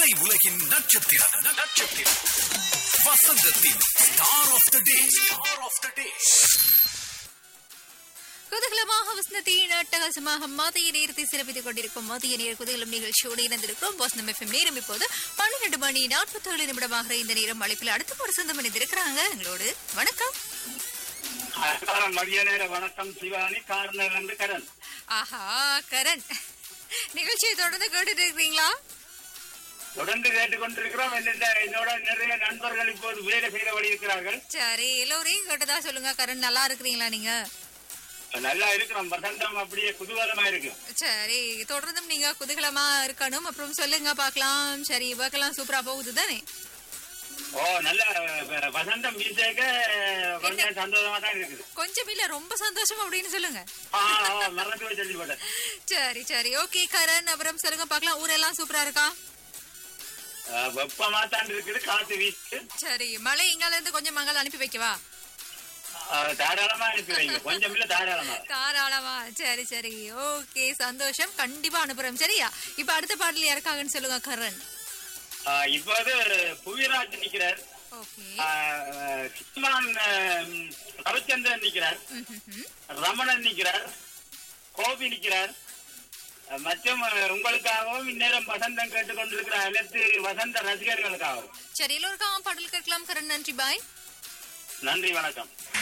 திரை உலகின் நட்சத்திரம் நட்சத்திரம் வசந்தத்தின் star of the day star of the day குதூகலமாக வசந்தத்தின் அட்டகாசமாக மதிய நேரத்தை சிறப்பித்துக் கொண்டிருக்கும் மதிய நேர குதூகலம் நிகழ்ச்சியோடு இணைந்திருக்கிறோம் வசந்தம் எஃப்எம் நேரம் இப்போது பன்னிரண்டு மணி நாற்பத்தி ஏழு நிமிடமாக இந்த நேரம் அழைப்பில் அடுத்த ஒரு சொந்தம் இணைந்திருக்கிறாங்க எங்களோடு வணக்கம் அன்பான மதிய நேர வணக்கம் சிவானி கார்னர் வந்து கரண் ஆஹா கரண் நிகழ்ச்சியை தொடர்ந்து கேட்டுட்டு இருக்கிறீங்களா தொடர்ந்து கேட்டுக்கொண்டிருக்கிறோம் என்னிட்ட என்னோட நிறைய நண்பர்கள் இப்போது வேலை செய்த வழி இருக்கிறார்கள் சரி எல்லோரையும் கேட்டதா சொல்லுங்க கரண் நல்லா இருக்கிறீங்களா நீங்க நல்லா இருக்கிறோம் வசந்தம் அப்படியே குதூகலமா இருக்கு சரி தொடர்ந்தும் நீங்க குதூகலமா இருக்கணும் அப்புறம் சொல்லுங்க பார்க்கலாம் சரி ஒர்க்கெல்லாம் சூப்பரா போகுது தானே ஓ நல்ல அஹ், வசந்தம் வீசேக்க கொஞ்சம் சந்தோஷமா தான் இருக்குது கொஞ்சம் இல்ல ரொம்ப சந்தோஷம் அப்படின்னு சொல்லுங்க ஆ, ஆ, மறந்து போய் சொல்லிப்பட்டேன் சரி சரி ஓகே கரண் அப்புறம் சொல்லுங்க பார்க்கலாம் ஊரெல்லாம் சூப்பரா இருக்கா அஹ், வெப்பமா தான் இருக்குது காத்து வீசு சரி மழை இங்கால இருந்து கொஞ்சம் மங்கள் அனுப்பி வைக்கவா அஹ், தாராளமா அனுப்பி வைங்க கொஞ்சம் இல்ல தாராளமா தாராளமா சரி சரி ஓகே சந்தோஷம் கண்டிப்பா அனுப்புறோம் சரியா இப்ப அடுத்த பாடல் யாருக்காகன்னு சொல்லுங்க கரண் அஹ், இப்போது புவிராஜ் நிக்கிறார் ஓகே அஹ், சீமான் அஹ், ரவிச்சந்திரன் நிக்கிறார் ரமணன் நிக்கிறார் கோபி நிக்கிறார் அஹ் மற்றும் அஹ், உங்களுக்காகவும் இந்நேரம் வசந்தம் கேட்டுக்கொண்டிருக்கிற அனைத்து வசந்த ரசிகர்களுக்காகவும் சரி எல்லோருக்கும் பாடல் கேட்கலாம் கரண் நன்றி பாய் நன்றி வணக்கம்